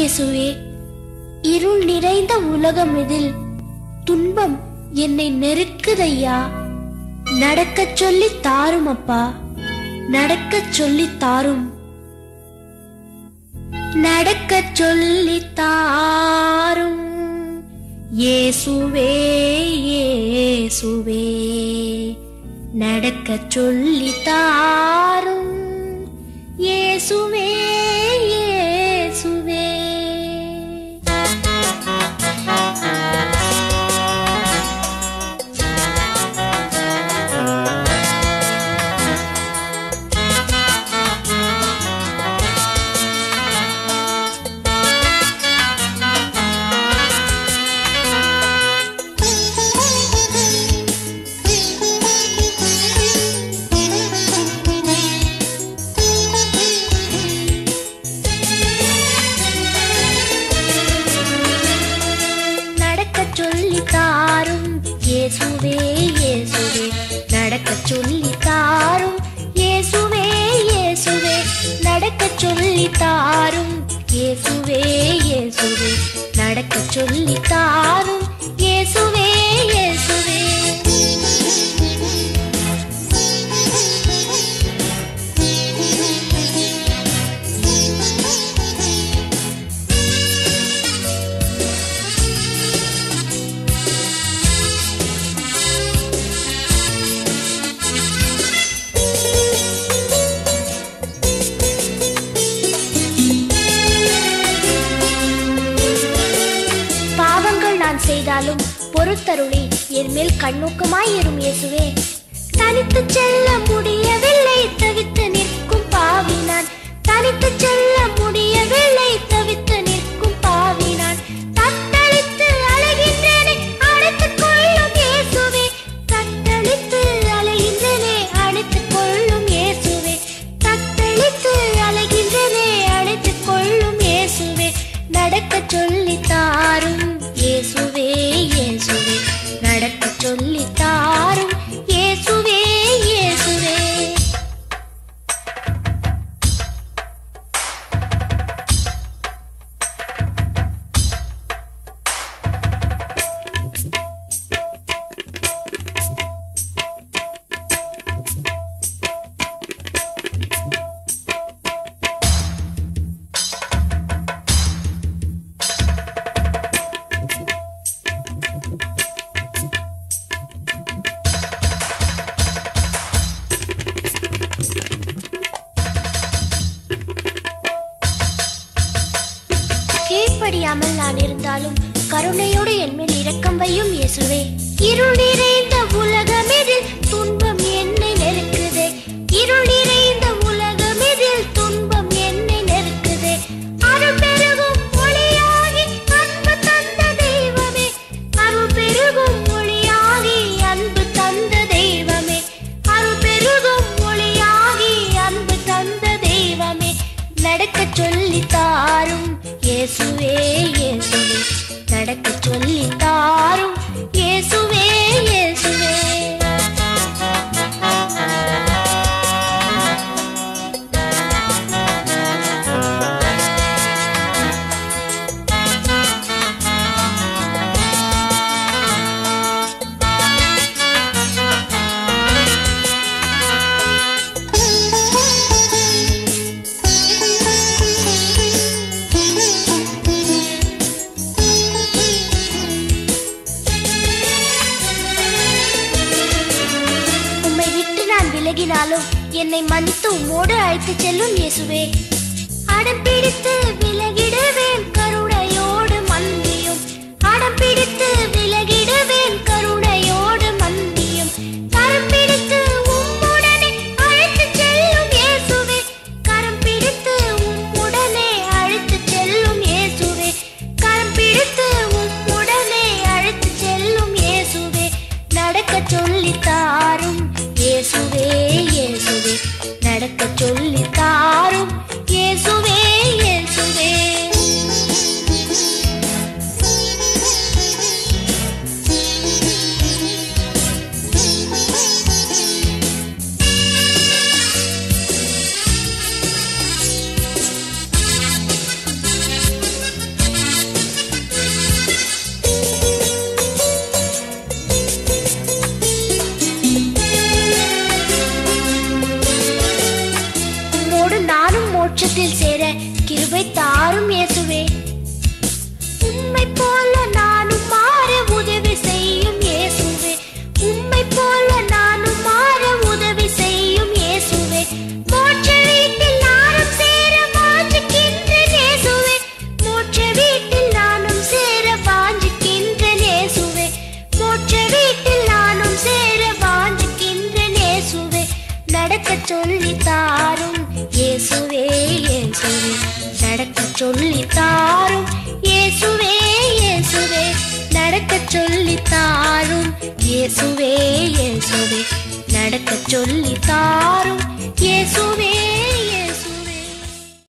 இயேசுவே இருள் நிறைந்த உலகம் இதில் துன்பம் என்னை நெருக்குதையா நடக்கச் சொல்லி தாரும் அப்பா நடக்கச் சொல்லி தாரும் நடக்கச் சொல்லி தாரும் இயேசுவே இயேசுவே நடக்கச் சொல்லி தாரும் இயேசுவே இயேசுவே நடக்கச் சொல்லி தாரும் இயேசுவே இயேசுவே நடக்கச் சொல்லி தாரும் இயேசுவே இயேசுவே நடக்கச் சொல்லி தாரும் இயேசுவே இயேசுவே நடக்கச் சொல்லி தாரும் இயேசுவே இயேசுவே பாவங்கள் நான் செய்தாலும் பொறுத்தருளி என் மேல் கண்ணோக்கமாயிரும் இயேசுவே தனித்து செல்ல முடியவில்லை தவித்து நிற்கும் பாவி நான் தனித்து செல்ல முடியவில்லை தவித்து நிற்கும் பாவி நான் தத்தளித்து அலைகின்றேனே அழைத்துக் கொள்ளும் இயேசுவே தத்தளித்து அலைகின்றேனே அழைத்துக் கொள்ளும் இயேசுவே தத்தளித்து அலைகின்றேனே அழைத்துக் கொள்ளும் இயேசுவே நடக்கச் சொல்லி தாரும் இயேசுவே இயேசுவே நடக்கச் சொல்லி தாரும் இயேசுவே இயேசுவே கீழ்ப்படியாமல் நான் இருந்தாலும் கருணையோடு என்மேல் இரக்கம் வையும் இயேசுவே இருள் நிறைந்த உலகமிதில் துன்பம் என்னை நெருக்குதே இருள் நிறைந்த உலகமிதில் துன்பம் என்னை நெருக்குதே அருள் பெருகும் ஒளியாகி அன்பு தந்த தெய்வமே அருள் பெருகும் ஒளியாகி அன்பு தந்த தெய்வமே அருள் பெருகும் ஒளியாகி அன்பு தந்த தெய்வமே நடக்கச் சொல்லி தாரும் இயேசுவே இயேசுவே நடக்கச் சொல்லி தாரும் இயேசுவே இயேசுவே உம்மை விட்டு நான் விலகினாலும் என்னை மன்னித்து உம்மோடு அழைத்துச் செல்லும் இயேசுவே அடம் பிடித்து விலகிடுவேன் கருணையோடு மன்னியும் அடம் பிடித்து விலகிடுவேன் கருணையோடு மன்னியும் கரம் பிடித்து உம்முடனே அழைத்துச் செல்லும் இயேசுவே கரம் பிடித்து உம்முடனே அழைத்துச் செல்லும் இயேசுவே கரம் பிடித்து உம்முடனே அழைத்துச் செல்லும் இயேசுவே நடக்கச் சொல்லி தாரும் இயேசுவே இயேசுவே நடக்கச் சொல்லி தாரும் இயேசுவே இயேசுவே வீட்டில் சேர கிருபை தாரும் இயேசுவே உம்மை போல நானும் மாற உதவி செய்யும் இயேசுவே உம்மை போல நானும் மாற உதவி செய்யும் இயேசுவே மோட்ச வீட்டில் நானும் சேர வாஞ்சிக்கின்றேன் இயேசுவே மோட்ச வீட்டில் நானும் சேர வாஞ்சிக்கின்றேன் இயேசுவே மோட்ச வீட்டில் நானும் சேர வாஞ்சிக்கின்றேன் இயேசுவே நடக்க சொல்லி தாரும் இயேசுவே இயேசுவே நடக்க சொல்லி தாரும் இயேசுவே இயேசுவே நடக்க சொல்லி தாரும் இயேசுவே இயேசுவே நடக்க சொல்லி தாரும் இயேசுவே